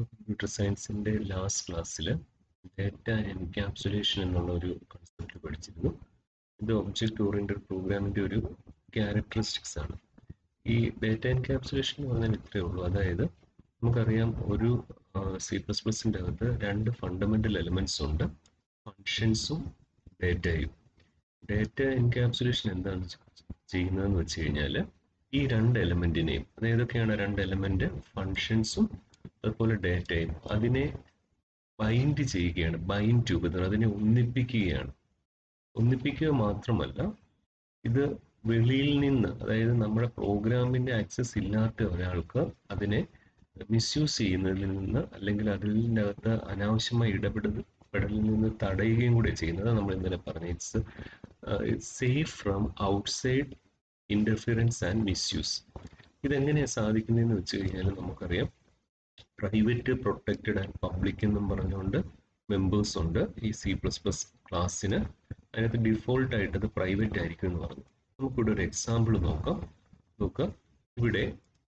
computer സയൻസിന്റെ last ക്ലാസ്സിൽ data encapsulation എന്നുള്ള ഒരു കൺസെപ്റ്റ് പഠിച്ചിരുന്നു ഇത് ഒബ്ജക്റ്റ് ഓറിയന്റഡ് പ്രോഗ്രാമിന്റെ ഒരു ക്യാരക്ടറിസ്റ്റിക്സ് ആണ് ഈ ഡാറ്റ എൻക്യാപ്സുലേഷൻ എന്ന് പറഞ്ഞാൽ ഇത്രയേ ഉള്ളൂ അതായത് നമുക്കറിയാം ഒരു സി പ്ലസ് പ്ലസിൻ്റെ അകത്ത് രണ്ട് ഫണ്ടമെന്റൽ എലമെന്റ്സ് ഉണ്ട് ഫങ്ഷൻസും ഡേറ്റയും ഡേറ്റ എൻക്യാപ്സുലേഷൻ എന്താണ് ചെയ്യുന്നതെന്ന് വെച്ച് കഴിഞ്ഞാൽ ഈ രണ്ട് എലമെന്റിനെയും അത് ഏതൊക്കെയാണ് രണ്ട് എലമെന്റ് ഫങ്ഷൻസും അതുപോലെ ഡേറ്റയും അതിനെ ബൈൻഡ് ചെയ്യുകയാണ് ബൈൻഡ് ടുഗദർ അതിനെ ഒന്നിപ്പിക്കുകയാണ് ഒന്നിപ്പിക്കുക മാത്രമല്ല ഇത് വെളിയിൽ നിന്ന് അതായത് നമ്മുടെ പ്രോഗ്രാമിന്റെ ആക്സസ് ഇല്ലാത്ത ഒരാൾക്ക് അതിനെ മിസ്യൂസ് ചെയ്യുന്നതിൽ നിന്ന് അല്ലെങ്കിൽ അതിൻ്റെ അകത്ത് അനാവശ്യമായി ഇടപെടലിൽ നിന്ന് തടയുകയും കൂടെ ചെയ്യുന്നത് നമ്മൾ ഇന്നലെ പറഞ്ഞു it's safe from outside interference and misuse ഇതെങ്ങനെയാണ് സാധിക്കുന്നതെന്ന് വെച്ച് കഴിഞ്ഞാൽ നമുക്കറിയാം പ്രൈവറ്റ് പ്രൊട്ടക്റ്റഡ് ആൻഡ് പബ്ലിക് എന്നും പറഞ്ഞുകൊണ്ട് മെമ്പേഴ്സ് ഉണ്ട് ഈ സി പ്ലസ് പ്ലസ് ക്ലാസ്സിന് അതിനകത്ത് ഡിഫോൾട്ട് ആയിട്ട് അത് പ്രൈവറ്റ് ആയിരിക്കും എന്ന് പറഞ്ഞു നമുക്കിവിടെ ഒരു എക്സാമ്പിൾ നോക്കാം നോക്കുക ഇവിടെ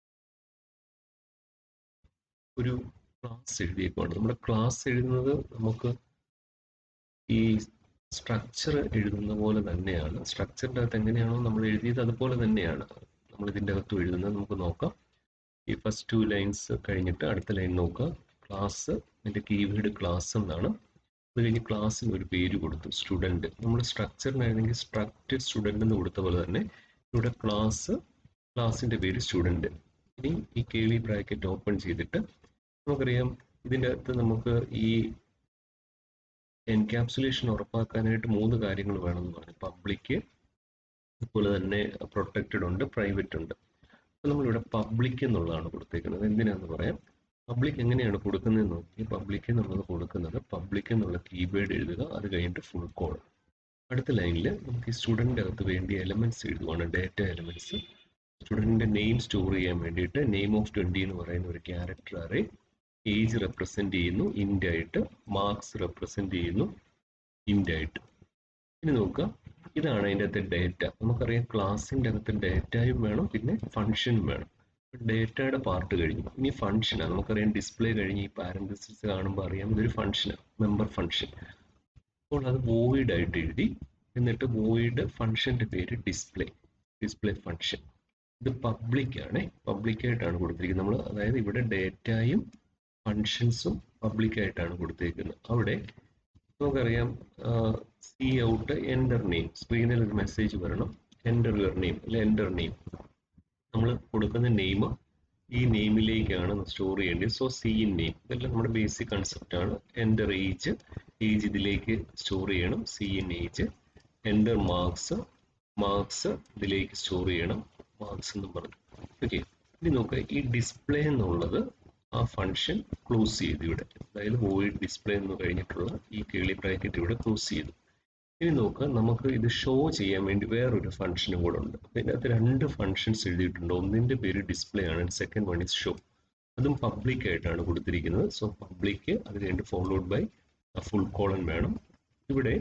ഒരു ക്ലാസ് എഴുതിയേക്കുവാണ് നമ്മുടെ ക്ലാസ് എഴുതുന്നത് നമുക്ക് ഈ സ്ട്രക്ചർ എഴുതുന്ന പോലെ തന്നെയാണ് സ്ട്രക്ചറിൻ്റെ അകത്ത് എങ്ങനെയാണോ നമ്മൾ എഴുതിയത് അതുപോലെ തന്നെയാണ് നമ്മൾ ഇതിൻ്റെ അകത്തും എഴുതുന്നത് നമുക്ക് നോക്കാം ഈ ഫസ്റ്റ് ടു ലൈൻസ് കഴിഞ്ഞിട്ട് അടുത്ത ലൈൻ നോക്കുക ക്ലാസ് അതിൻ്റെ കീവേഡ് ക്ലാസ് എന്നാണ് അത് കഴിഞ്ഞ് ക്ലാസ്സിന് ഒരു പേര് കൊടുത്തു സ്റ്റുഡൻറ്റ് നമ്മൾ സ്ട്രക്ചറിനായിരുന്നെങ്കിൽ സ്ട്രക്റ്റ് സ്റ്റുഡൻറ്റ് എന്ന് കൊടുത്ത പോലെ തന്നെ ഇവിടെ ക്ലാസ് ക്ലാസ്സിൻ്റെ പേര് സ്റ്റുഡൻറ്റ് ഇനി ഈ കേളി ബ്രാക്കറ്റ് ഓപ്പൺ ചെയ്തിട്ട് നമുക്കറിയാം ഇതിൻ്റെ അകത്ത് നമുക്ക് ഈ എൻക്യാപ്സുലേഷൻ ഉറപ്പാക്കാനായിട്ട് മൂന്ന് കാര്യങ്ങൾ വേണമെന്ന് പറഞ്ഞു പബ്ലിക് അതുപോലെ തന്നെ പ്രൊട്ടക്റ്റഡ് ഉണ്ട് പ്രൈവറ്റ് ഉണ്ട് അപ്പോൾ നമ്മളിവിടെ പബ്ലിക് എന്നുള്ളതാണ് കൊടുത്തേക്കുന്നത് എന്തിനാന്ന് പറയാം പബ്ലിക് എങ്ങനെയാണ് കൊടുക്കുന്നത് നോക്കി പബ്ലിക് എന്നുള്ളത് കൊടുക്കുന്നത് പബ്ലിക് എന്നുള്ള കീബേഡ് എഴുതുക അത് കഴിഞ്ഞിട്ട് ഫുൾ കോഡ് അടുത്ത ലൈനിൽ നമുക്ക് ഈ സ്റ്റുഡൻ്റ് അകത്ത് വേണ്ടിയ എലമെന്റ്സ് എഴുതുവാണ് ഡേറ്റ എലമെന്റ്സ് സ്റ്റുഡൻറ്റിന്റെ നെയിം സ്റ്റോർ ചെയ്യാൻ വേണ്ടിയിട്ട് നെയിം ഓഫ് ട്വൻറ്റി എന്ന് പറയുന്ന ഒരു ക്യാരക്ടർ അറേ ഏജ് റെപ്രസെന്റ് ചെയ്യുന്നു ഇൻഡ് ആയിട്ട് മാർക്സ് റെപ്രസെന്റ് ചെയ്യുന്നു ഇൻഡ് ആയിട്ട് ഇനി നോക്കുക ഇതാണ് അതിൻ്റെ അകത്തെ ഡേറ്റ നമുക്കറിയാം ക്ലാസ്സിൻ്റെ അകത്ത് ഡേറ്റയും വേണം പിന്നെ ഫംഗ്ഷനും വേണം ഡേറ്റയുടെ പാർട്ട് കഴിഞ്ഞു ഇനി ഫംഗ്ഷനാണ് നമുക്കറിയാം ഡിസ്പ്ലേ കഴിഞ്ഞ് ഈ പാരന്തസിസ് കാണുമ്പോൾ അറിയാം ഇതൊരു ഫംഗ്ഷനാണ് മെമ്പർ ഫംഗ്ഷൻ അപ്പോൾ അത് വോയിഡ് ആയിട്ട് എഴുതി എന്നിട്ട് വോയിഡ് ഫംഗ്ഷന്റെ പേര് ഡിസ്പ്ലേ ഡിസ്പ്ലേ ഫംഗ്ഷൻ ഇത് പബ്ലിക് ആണ് പബ്ലിക് ആയിട്ടാണ് കൊടുത്തിരിക്കുന്നത് നമ്മൾ അതായത് ഇവിടെ ഡേറ്റയും ഫങ്ഷൻസും പബ്ലിക് ആയിട്ടാണ് കൊടുത്തേക്കുന്നത് അവിടെ നമുക്കറിയാം സി ഔട്ട് എൻ്റർ നെയിം സ്ക്രീനിൽ ഒരു മെസ്സേജ് വരണം എൻ്റർ യുവർ നെയിം അല്ലെ എൻ്റർ നെയിം നമ്മൾ കൊടുക്കുന്ന നെയിം ഈ നെയിമിലേക്കാണ് സ്റ്റോർ ചെയ്യേണ്ടത് സോ സി ഇൻ നെയിം ഇതെല്ലാം നമ്മുടെ ബേസിക് കൺസെപ്റ്റ് ആണ് എൻ്റർ ഏജ് ഏജ് ഇതിലേക്ക് സ്റ്റോർ ചെയ്യണം C in age enter marks marks ഇതിലേക്ക് സ്റ്റോർ ചെയ്യണം മാർക്സ് എന്ന് പറഞ്ഞു ഓക്കെ ഇനി നോക്കുക ഈ ഡിസ്പ്ലേ എന്നുള്ളത് ആ ഫംഗ്ഷൻ ക്ലോസ് ചെയ്തു ഇവിടെ അതായത് വോയിഡ് ഡിസ്പ്ലേ എന്ന് കഴിഞ്ഞിട്ടുള്ള ഈ കേളി ബ്രാക്കറ്റ് ഇവിടെ ക്ലോസ് ചെയ്തു ഇനി നോക്കുക നമുക്ക് ഇത് ഷോ ചെയ്യാൻ വേണ്ടി വേറൊരു ഫംഗ്ഷനും കൂടെ ഉണ്ട് അതിനകത്ത് രണ്ട് ഫംഗ്ഷൻസ് എഴുതിയിട്ടുണ്ട് ഒന്നിന്റെ പേര് ഡിസ്പ്ലേ ആണ് സെക്കൻഡ് വൺ ഇസ് ഷോ അതും പബ്ലിക് ആയിട്ടാണ് കൊടുത്തിരിക്കുന്നത് സോ പബ്ലിക് അത് കഴിഞ്ഞിട്ട് ഫോളോഡ് ബൈ ഫുൾ കോളൻ വേണം ഇവിടെ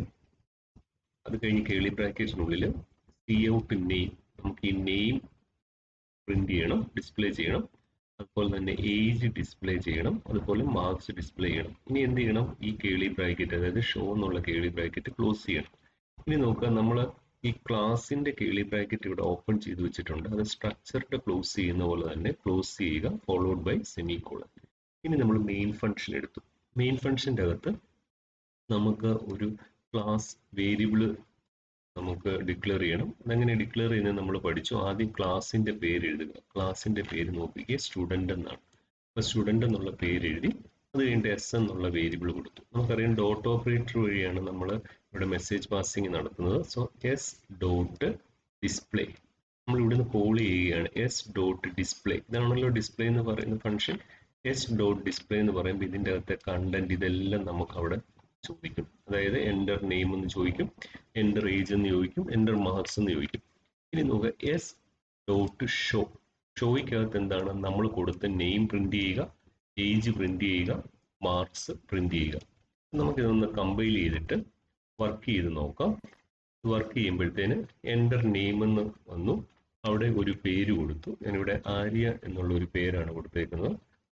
അത് കഴിഞ്ഞ് കേളി ബ്രാക്കറ്റിനുള്ളിൽ സി ഔട്ട് നെയിം നമുക്ക് ഈ നെയിം പ്രിന്റ് ചെയ്യണം ഡിസ്പ്ലേ ചെയ്യണം അതുപോലെ തന്നെ ഏജ് ഡിസ്പ്ലേ ചെയ്യണം അതുപോലെ മാർക്സ് ഡിസ്പ്ലേ ചെയ്യണം ഇനി എന്ത് ചെയ്യണം ഈ കേളി ബ്രാക്കറ്റ് അതായത് ഷോ എന്നുള്ള കേളി ബ്രാക്കറ്റ് ക്ലോസ് ചെയ്യണം ഇനി നോക്കുക നമ്മൾ ഈ ക്ലാസിന്റെ കേളി ബ്രാക്കറ്റ് ഇവിടെ ഓപ്പൺ ചെയ്ത് വെച്ചിട്ടുണ്ട് അത് സ്ട്രക്ചറിന്റെ ക്ലോസ് ചെയ്യുന്ന പോലെ തന്നെ ക്ലോസ് ചെയ്യുക ഫോളോഡ് ബൈ സെമി കോളൻ ഇനി നമ്മൾ മെയിൻ ഫംഗ്ഷൻ എടുത്തു മെയിൻ ഫംഗ്ഷന്റെ അകത്ത് നമുക്ക് ഒരു ക്ലാസ് വേരിയബിള് നമുക്ക് ഡിക്ലെയർ ചെയ്യണം അതെങ്ങനെ ഡിക്ലെയർ ചെയ്യുന്നത് നമ്മൾ പഠിച്ചു ആദ്യം ക്ലാസിന്റെ പേര് എഴുതുക ക്ലാസിന്റെ പേര് നോക്കിക്കുക സ്റ്റുഡന്റ് എന്നാണ് അപ്പൊ സ്റ്റുഡന്റ് എന്നുള്ള പേര് എഴുതി അത് കഴിഞ്ഞിട്ട് എസ് എന്നുള്ള വേരിയബിൾ കൊടുത്തു നമുക്കറിയാം ഡോട്ട് ഓപ്പറേറ്റർ വഴിയാണ് നമ്മൾ ഇവിടെ മെസ്സേജ് പാസിംഗ് നടത്തുന്നത് സോ എസ് ഡോട്ട് ഡിസ്പ്ലേ നമ്മൾ ഇവിടുന്ന് കോൾ ചെയ്യുകയാണ് എസ് ഡോട്ട് ഡിസ്പ്ലേ ഇതാണല്ലോ ഡിസ്പ്ലേ എന്ന് പറയുന്ന ഫംഗ്ഷൻ എസ് ഡോട്ട് ഡിസ്പ്ലേ എന്ന് പറയുമ്പോൾ ഇതിൻ്റെ അകത്തെ കണ്ടന്റ് ഇതെല്ലാം നമുക്ക് അവിടെ ചോദിക്കും അതായത് എൻ്റർ നെയിം എന്ന് ചോദിക്കും എൻ്റർ ഏജ് എന്ന് ചോദിക്കും എൻ്റർ മാർക്സ് എന്ന് ചോദിക്കും ഇനി നോക്കുക എസ് ഡോട്ട് ഷോ ഷോയ്ക്കകത്ത് എന്താണ് നമ്മൾ കൊടുത്ത നെയിം പ്രിന്റ് ചെയ്യുക ഏജ് പ്രിന്റ് ചെയ്യുക മാർക്സ് പ്രിന്റ് ചെയ്യുക നമുക്കിതൊന്ന് കമ്പൈൽ ചെയ്തിട്ട് വർക്ക് ചെയ്ത് നോക്കാം വർക്ക് ചെയ്യുമ്പോഴത്തേന് എൻ്റർ നെയിം എന്ന് വന്നു അവിടെ ഒരു പേര് കൊടുത്തു ഞാനിവിടെ ആര്യ എന്നുള്ള ഒരു പേരാണ് കൊടുത്തേക്കുന്നത്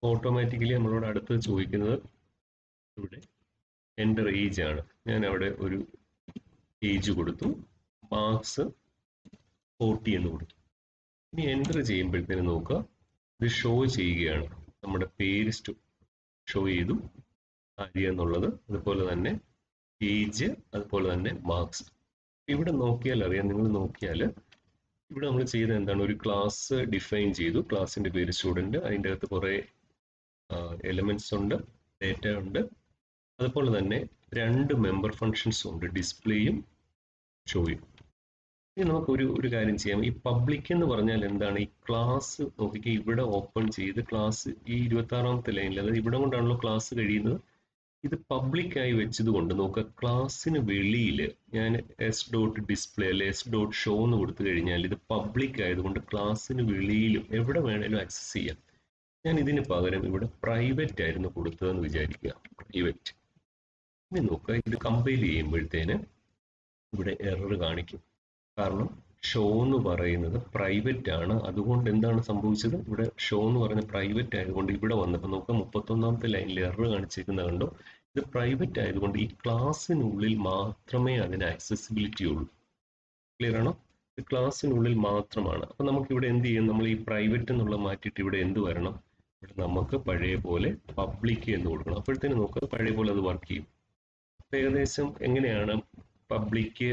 ഓട്ടോമാറ്റിക്കലി നമ്മളോട് അടുത്ത് ചോദിക്കുന്നത് ഇവിടെ എൻ്റർ ഏജ് ആണ് ഞാൻ അവിടെ ഒരു ഏജ് കൊടുത്തു മാർക്സ് ഫോർട്ടി എന്ന് കൊടുത്തു ഇനി എൻ്റർ ചെയ്യുമ്പോഴത്തേന് നോക്കുക ഇത് ഷോ ചെയ്യുകയാണ് നമ്മുടെ പേര് ഷോ ചെയ്തു ആര്യ എന്നുള്ളത് അതുപോലെ തന്നെ ഏജ് അതുപോലെ തന്നെ മാർക്സ് ഇവിടെ നോക്കിയാൽ അറിയാം നിങ്ങൾ നോക്കിയാൽ ഇവിടെ നമ്മൾ ചെയ്തത് എന്താണ് ഒരു ക്ലാസ് ഡിഫൈൻ ചെയ്തു ക്ലാസ്സിന്റെ പേര് സ്റ്റുഡൻറ് അതിൻ്റെ അകത്ത് കുറേ എലമെന്റ്സ് ഉണ്ട് ഡേറ്റ ഉണ്ട് അതുപോലെ തന്നെ രണ്ട് മെമ്പർ ഫങ്ഷൻസും ഉണ്ട് ഡിസ്പ്ലേയും ഷോയും ഇനി നമുക്ക് ഒരു ഒരു കാര്യം ചെയ്യാം ഈ പബ്ലിക് എന്ന് പറഞ്ഞാൽ എന്താണ് ഈ ക്ലാസ് നോക്കിക്കുക ഇവിടെ ഓപ്പൺ ചെയ്ത് ക്ലാസ് ഈ ഇരുപത്തി ആറാമത്തെ ലൈനിൽ അതായത് ഇവിടെ കൊണ്ടാണല്ലോ ക്ലാസ് കഴിയുന്നത് ഇത് പബ്ലിക് ആയി വെച്ചത് കൊണ്ട് നോക്കുക ക്ലാസ്സിന് വെളിയിൽ ഞാൻ എസ് ഡോട്ട് ഡിസ്പ്ലേ അല്ലെ എസ് ഡോട്ട് ഷോ എന്ന് കൊടുത്തു കഴിഞ്ഞാൽ ഇത് പബ്ലിക് ആയതുകൊണ്ട് ക്ലാസ്സിന് വെളിയിലും എവിടെ വേണേലും ആക്സസ് ചെയ്യാം ഞാൻ ഇതിന് പകരം ഇവിടെ പ്രൈവറ്റ് ആയിരുന്നു കൊടുത്തതെന്ന് വിചാരിക്കുക പ്രൈവറ്റ് ഇനി നോക്കുക ഇത് കമ്പൈൽ ചെയ്യുമ്പോഴത്തേന് ഇവിടെ എറർ കാണിക്കും കാരണം ഷോ എന്ന് പറയുന്നത് പ്രൈവറ്റ് ആണ് അതുകൊണ്ട് എന്താണ് സംഭവിച്ചത് ഇവിടെ ഷോ എന്ന് പറയുന്നത് പ്രൈവറ്റ് ആയതുകൊണ്ട് ഇവിടെ വന്നപ്പോൾ നമുക്ക് മുപ്പത്തൊന്നാമത്തെ ലൈനിൽ എറർ കാണിച്ചിരിക്കുന്നത് കണ്ടോ ഇത് പ്രൈവറ്റ് ആയതുകൊണ്ട് ഈ ക്ലാസ്സിനുള്ളിൽ മാത്രമേ അതിന് ആക്സസിബിലിറ്റി ഉള്ളൂ ക്ലിയർ ആണോ ഇത് ക്ലാസ്സിനുള്ളിൽ മാത്രമാണ് അപ്പൊ നമുക്ക് ഇവിടെ എന്ത് ചെയ്യും നമ്മൾ ഈ പ്രൈവറ്റ് എന്നുള്ള മാറ്റിയിട്ട് ഇവിടെ എന്ത് വരണം ഇവിടെ നമുക്ക് പഴയ പോലെ പബ്ലിക് എന്ന് കൊടുക്കണം അപ്പോഴത്തേന് നോക്കുക പഴയ പോലെ അത് വർക്ക് ചെയ്യും അപ്പൊ ഏകദേശം എങ്ങനെയാണ് പബ്ലിക്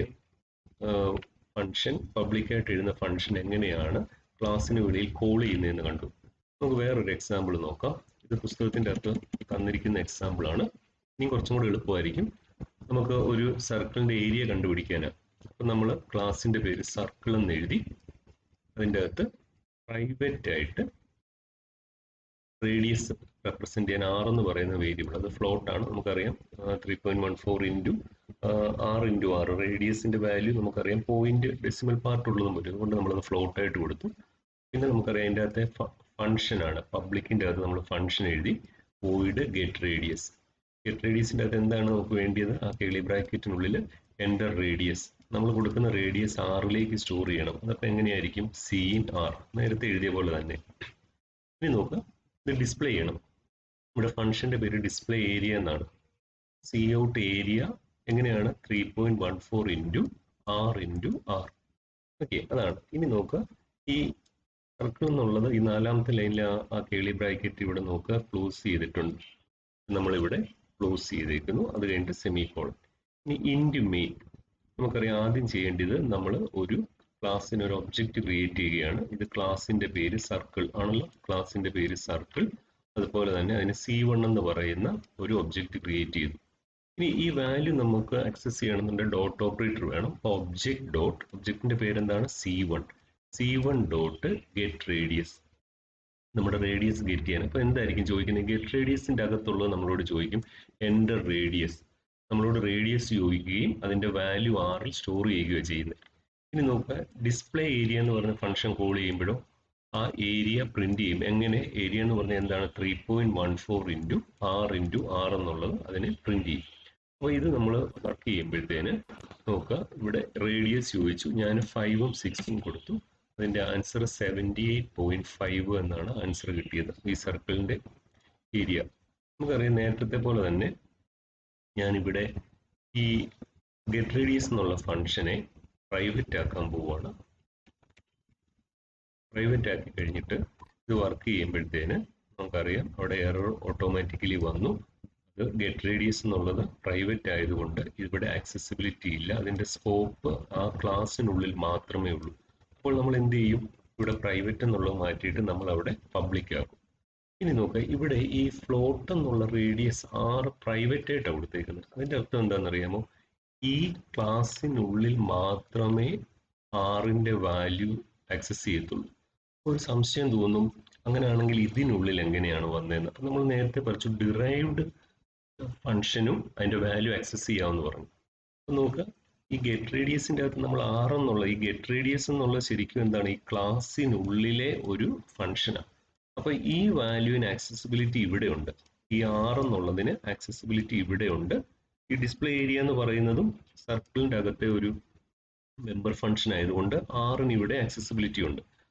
ഫംഗ്ഷൻ പബ്ലിക്കായിട്ട് എഴുതുന്ന ഫംഗ്ഷൻ എങ്ങനെയാണ് ക്ലാസ്സിന് വെളിയിൽ കോൾ ചെയ്യുന്നതെന്ന് കണ്ടു നമുക്ക് വേറൊരു എക്സാമ്പിൾ നോക്കാം ഇത് പുസ്തകത്തിന്റെ അകത്ത് തന്നിരിക്കുന്ന എക്സാമ്പിൾ ആണ് ഇനി കുറച്ചും കൂടി എളുപ്പമായിരിക്കും നമുക്ക് ഒരു സർക്കിളിന്റെ ഏരിയ കണ്ടുപിടിക്കാനാണ് അപ്പം നമ്മൾ ക്ലാസ്സിന്റെ പേര് സർക്കിൾ എന്ന് എഴുതി അതിൻ്റെ അകത്ത് പ്രൈവറ്റ് ആയിട്ട് റേഡിയസ് റെപ്രസെന്റ് ചെയ്യാൻ ആർ എന്ന് പറയുന്ന വേരിയബിൾ അത് ഫ്ലോട്ട് ആണ് നമുക്കറിയാം three point one four into ആറ് ഇൻറ്റു ആറ് റേഡിയസിന്റെ വാല്യൂ നമുക്കറിയാം പോയിന്റ് ഡെസിമൽ പാർട്ട് ഉള്ളതും പറ്റും അതുകൊണ്ട് നമ്മളത് ഫ്ലോട്ട് ആയിട്ട് കൊടുത്തു പിന്നെ നമുക്കറിയാം അതിൻ്റെ അകത്തെ ഫംഗ്ഷൻ ആണ് പബ്ലിക്കിന്റെ അകത്ത് നമ്മൾ ഫംഗ്ഷൻ എഴുതി വോയിഡ് ഗെറ്റ് റേഡിയസ് ഗെറ്റ് റേഡിയസിന്റെ അകത്ത് എന്താണ് നമുക്ക് വേണ്ടിയത് ആ കേളി ബ്രാക്കറ്റിനുള്ളിൽ എൻ്റർ റേഡിയസ് നമ്മൾ കൊടുക്കുന്ന റേഡിയസ് ആറിലേക്ക് സ്റ്റോർ ചെയ്യണം അതപ്പോൾ എങ്ങനെയായിരിക്കും സി ഇൻ ആർ നേരത്തെ എഴുതിയ പോലെ തന്നെ ഇനി നോക്കുക ഇത് ഡിസ്പ്ലേ ചെയ്യണം ഇവിടെ ഫംഗ്ഷന്റെ പേര് ഡിസ്പ്ലേ ഏരിയ എന്നാണ് സി ഔട്ട് ഏരിയ എങ്ങനെയാണ് three point one four into R into R okay അതാണ് ഇനി നോക്കുക ഈ സർക്കിൾ എന്നുള്ളത് ഈ നാലാമത്തെ ലൈനിൽ ആ കേളി ബ്രാക്കറ്റ് ഇവിടെ നോക്കുക ക്ലോസ് ചെയ്തിട്ടുണ്ട് നമ്മളിവിടെ ക്ലോസ് ചെയ്തേക്കുന്നു അത് കഴിഞ്ഞിട്ട് സെമി കോളൻ ഇനി ഇൻറ്റു മെയിൻ നമുക്കറിയാം ആദ്യം ചെയ്യേണ്ടത് നമ്മൾ ഒരു ക്ലാസ്സിന് ഒരു ഒബ്ജക്റ്റ് ക്രിയേറ്റ് ചെയ്യുകയാണ് ഇത് ക്ലാസിന്റെ പേര് സർക്കിൾ ആണല്ലോ ക്ലാസിന്റെ പേര് സർക്കിൾ അതുപോലെ തന്നെ അതിന് സി വൺ എന്ന് പറയുന്ന ഒരു ഒബ്ജക്റ്റ് ക്രിയേറ്റ് ചെയ്തു ഇനി ഈ വാല്യൂ നമുക്ക് ആക്സസ് ചെയ്യണമെന്നുണ്ടെങ്കിൽ ഡോട്ട് ഓപ്പറേറ്റർ വേണം ഒബ്ജക്ട് ഡോട്ട് ഒബ്ജക്റ്റിന്റെ പേരെന്താണ് C one C one dot get radius നമ്മുടെ റേഡിയസ് ഗെറ്റ് ചെയ്യാൻ അപ്പോൾ എന്തായിരിക്കും ചോദിക്കുന്നത് ഗെറ്റ് റേഡിയസിന്റെ അകത്തുള്ളത് നമ്മളോട് ചോദിക്കും എൻ്റർ റേഡിയസ് നമ്മളോട് റേഡിയസ് ചോദിക്കുകയും അതിന്റെ വാല്യൂ ആറിൽ സ്റ്റോർ ചെയ്യുകയോ ചെയ്യുന്നത് ഇനി നോക്കുക ഡിസ്പ്ലേ ഏരിയ എന്ന് പറഞ്ഞ ഫംഗ്ഷൻ കോൾ ചെയ്യുമ്പോഴോ ആ ഏരിയ പ്രിന്റ് ചെയ്യും എങ്ങനെ ഏരിയ എന്ന് പറഞ്ഞാൽ എന്താണ് three point one four into R into R എന്നുള്ളത് അതിനെ പ്രിന്റ് ചെയ്യും അപ്പോൾ ഇത് നമ്മൾ വർക്ക് ചെയ്യുമ്പോഴത്തേന് നോക്കുക ഇവിടെ റേഡിയസ് ചോദിച്ചു ഞാൻ ഫൈവും സിക്സും കൊടുത്തു അതിൻ്റെ answer seventy eight point five എന്നാണ് ആൻസർ കിട്ടിയത് ഈ സർക്കിളിൻ്റെ ഏരിയ നമുക്കറിയാം നേരത്തെ പോലെ തന്നെ ഞാനിവിടെ ഈ ഗെറ്റ് റേഡിയസ് എന്നുള്ള ഫംഗ്ഷനെ പ്രൈവറ്റ് ആക്കാൻ പോവുകയാണ് പ്രൈവറ്റ് ആക്കി കഴിഞ്ഞിട്ട് ഇത് വർക്ക് ചെയ്യുമ്പോഴത്തേന് നമുക്കറിയാം അവിടെ എറർ ഓട്ടോമാറ്റിക്കലി വന്നു അത് ഗെറ്റ് റേഡിയസ് എന്നുള്ളത് പ്രൈവറ്റ് ആയതുകൊണ്ട് ഇവിടെ ആക്സസിബിലിറ്റി ഇല്ല അതിന്റെ സ്കോപ്പ് ആ ക്ലാസ്സിനുള്ളിൽ മാത്രമേ ഉള്ളൂ അപ്പോൾ നമ്മൾ എന്ത് ചെയ്യും ഇവിടെ പ്രൈവറ്റ് എന്നുള്ളത് മാറ്റിയിട്ട് നമ്മൾ അവിടെ പബ്ലിക് ആക്കും ഇനി നോക്കുക ഇവിടെ ഈ ഫ്ലോട്ട് എന്നുള്ള റേഡിയസ് ആറ് പ്രൈവറ്റ് ആയിട്ടാണ് കൊടുത്തേക്കുന്നത് അതിന്റെ അർത്ഥം എന്താണെന്നറിയാമോ ഈ ക്ലാസ്സിനുള്ളിൽ മാത്രമേ ആറിന്റെ വാല്യൂ ആക്സസ് ചെയ്യത്തുള്ളൂ ഒരു സംശയം തോന്നും അങ്ങനെയാണെങ്കിൽ ഇതിനുള്ളിൽ എങ്ങനെയാണ് വന്നതെന്ന് അപ്പം നമ്മൾ നേരത്തെ പഠിച്ചു ഡിറൈവ്ഡ് ഫംഗ്ഷനും അതിന്റെ വാല്യൂ ആക്സസ് ചെയ്യാമെന്ന് പറഞ്ഞു അപ്പം നോക്കുക ഈ ഗെറ്റ് റേഡിയസിന്റെ അകത്ത് നമ്മൾ ആർ എന്നുള്ള ഈ ഗെറ്റ് റേഡിയസ് എന്നുള്ളത് ശരിക്കും എന്താണ് ഈ ക്ലാസ്സിനുള്ളിലെ ഒരു ഫംഗ്ഷനാണ് അപ്പൊ ഈ വാല്യൂവിന് ആക്സസിബിലിറ്റി ഇവിടെ ഉണ്ട് ഈ ആർ എന്നുള്ളതിന് ആക്സസിബിലിറ്റി ഇവിടെ ഉണ്ട് ഈ ഡിസ്പ്ലേ ഏരിയ എന്ന് പറയുന്നതും സർക്കിളിന്റെ അകത്തെ ഒരു മെമ്പർ ഫംഗ്ഷൻ ആയതുകൊണ്ട് ആറിന് ഇവിടെ ആക്സസിബിലിറ്റി ഉണ്ട്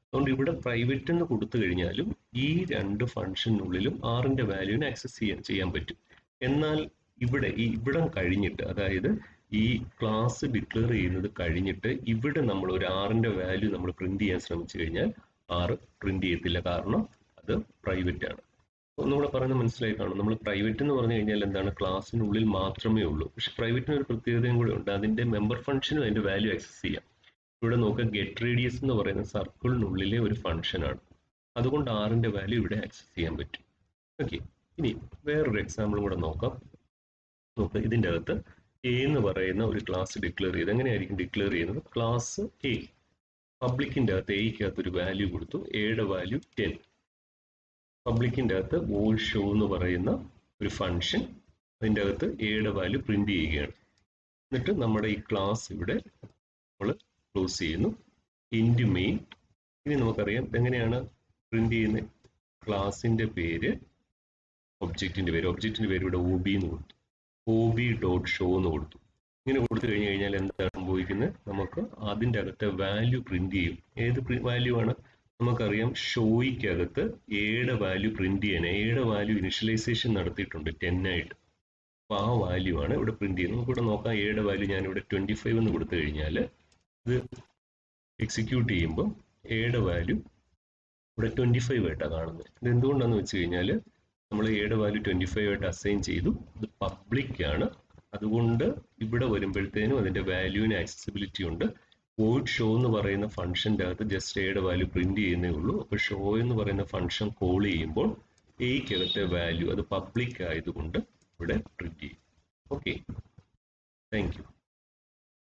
അതുകൊണ്ട് ഇവിടെ പ്രൈവറ്റ് എന്ന് കൊടുത്തു കഴിഞ്ഞാലും ഈ രണ്ട് ഫംഗ്ഷനുള്ളിലും ആറിന്റെ വാല്യൂവിനെ ആക്സസ് ചെയ്യാൻ ചെയ്യാൻ പറ്റും എന്നാൽ ഇവിടെ ഈ ഇവിടം കഴിഞ്ഞിട്ട് അതായത് ഈ ക്ലാസ് ഡിക്ലെയർ ചെയ്യുന്നത് കഴിഞ്ഞിട്ട് ഇവിടെ നമ്മൾ ഒരു ആറിന്റെ വാല്യൂ നമ്മൾ പ്രിന്റ് ചെയ്യാൻ ശ്രമിച്ചു കഴിഞ്ഞാൽ ആറ് പ്രിന്റ് ചെയ്യത്തില്ല കാരണം അത് പ്രൈവറ്റ് ആണ് ഒന്നുകൂടെ പറയുന്നത് മനസ്സിലായി കാണും നമ്മൾ പ്രൈവറ്റ് എന്ന് പറഞ്ഞു കഴിഞ്ഞാൽ എന്താണ് ക്ലാസ്സിനുള്ളിൽ മാത്രമേ ഉള്ളൂ പക്ഷെ പ്രൈവറ്റിന് ഒരു പ്രത്യേകതയും കൂടെ ഉണ്ട് അതിന്റെ മെമ്പർ ഫംഗ്ഷനും അതിന്റെ വാല്യൂ ആക്സസ് ചെയ്യാം ഇവിടെ നോക്കുക ഗെറ്റ് റേഡിയസ് എന്ന് പറയുന്ന സർക്കിളിനുള്ളിലെ ഒരു ഫംഗ്ഷനാണ് അതുകൊണ്ട് ആറിന്റെ വാല്യൂ ഇവിടെ ആക്സസ് ചെയ്യാൻ പറ്റും ഓക്കെ ഇനി വേറൊരു എക്സാമ്പിളും കൂടെ നോക്കാം നോക്കുക ഇതിൻ്റെ അകത്ത് എ എന്ന് പറയുന്ന ഒരു ക്ലാസ് ഡിക്ലെയർ ചെയ്ത് എങ്ങനെയായിരിക്കും ഡിക്ലെയർ ചെയ്യുന്നത് ക്ലാസ് എ പബ്ലിക്കിൻ്റെ അകത്ത് എയ്ക്കകത്ത് ഒരു വാല്യൂ കൊടുത്തു എയുടെ വാല്യൂ ടെൻ പബ്ലിക്കിൻ്റെ അകത്ത് വോൾ ഷോ എന്ന് പറയുന്ന ഒരു ഫംഗ്ഷൻ അതിൻ്റെ അകത്ത് എയുടെ വാല്യൂ പ്രിന്റ് ചെയ്യുകയാണ് എന്നിട്ട് നമ്മുടെ ഈ ക്ലാസ് ഇവിടെ നമ്മൾ ക്ലോസ് ചെയ്യുന്നു ഇൻഡ് മെയിൻ ഇനി നമുക്കറിയാം എങ്ങനെയാണ് പ്രിന്റ് ചെയ്യുന്നത് ക്ലാസിന്റെ പേര് ഒബ്ജക്റ്റിന്റെ പേര് ഒബ്ജക്റ്റിന്റെ പേര് ഇവിടെ ഒ ബി എന്ന് കൊടുത്തു ഒ ബി ഡോട്ട് ഷോ എന്ന് കൊടുത്തു ഇങ്ങനെ കൊടുത്തു കഴിഞ്ഞു കഴിഞ്ഞാൽ എന്താണ് സംഭവിക്കുന്നത് നമുക്ക് അതിൻ്റെ അകത്തെ വാല്യൂ പ്രിന്റ് ചെയ്യും ഏത് വാല്യൂ ആണ് നമുക്കറിയാം ഷോയ്ക്കകത്ത് എയുടെ വാല്യൂ പ്രിന്റ് ചെയ്യാൻ എയുടെ വാല്യൂ ഇനിഷ്യലൈസേഷൻ നടത്തിയിട്ടുണ്ട് ടെൻ ആയിട്ട് അപ്പോൾ ആ വാല്യൂ ആണ് ഇവിടെ പ്രിന്റ് ചെയ്യുന്നത് നമുക്ക് ഇവിടെ നോക്കാം എയുടെ വാല്യൂ ഞാൻ ഇവിടെ ട്വന്റി ഫൈവ് എന്ന് കൊടുത്തു കഴിഞ്ഞാൽ ഇത് എക്സിക്യൂട്ട് ചെയ്യുമ്പോൾ എയുടെ വാല്യൂ ഇവിടെ ട്വന്റി ഫൈവ് ആയിട്ടാണ് കാണുന്നത് ഇത് എന്തുകൊണ്ടാന്ന് വെച്ച് കഴിഞ്ഞാൽ നമ്മൾ എയുടെ വാല്യൂ ട്വന്റി ഫൈവ് ആയിട്ട് അസൈൻ ചെയ്തു ഇത് പബ്ലിക് ആണ് അതുകൊണ്ട് ഇവിടെ വരുമ്പോഴത്തേനും അതിന്റെ വാല്യൂവിന് ആക്സസിബിലിറ്റി ഉണ്ട് വോയിഡ് ഷോ എന്ന് പറയുന്ന ഫംഗ്ഷൻ്റെ അകത്ത് ജസ്റ്റ് എയുടെ വാല്യൂ പ്രിന്റ് ചെയ്യുന്നേ ഉള്ളൂ അപ്പോൾ ഷോ എന്ന് പറയുന്ന ഫംഗ്ഷൻ കോൾ ചെയ്യുമ്പോൾ എയ്ക്കകത്തെ വാല്യൂ അത് പബ്ലിക് ആയതുകൊണ്ട് ഇവിടെ പ്രിന്റ് ചെയ്യും ഓക്കെ താങ്ക് യു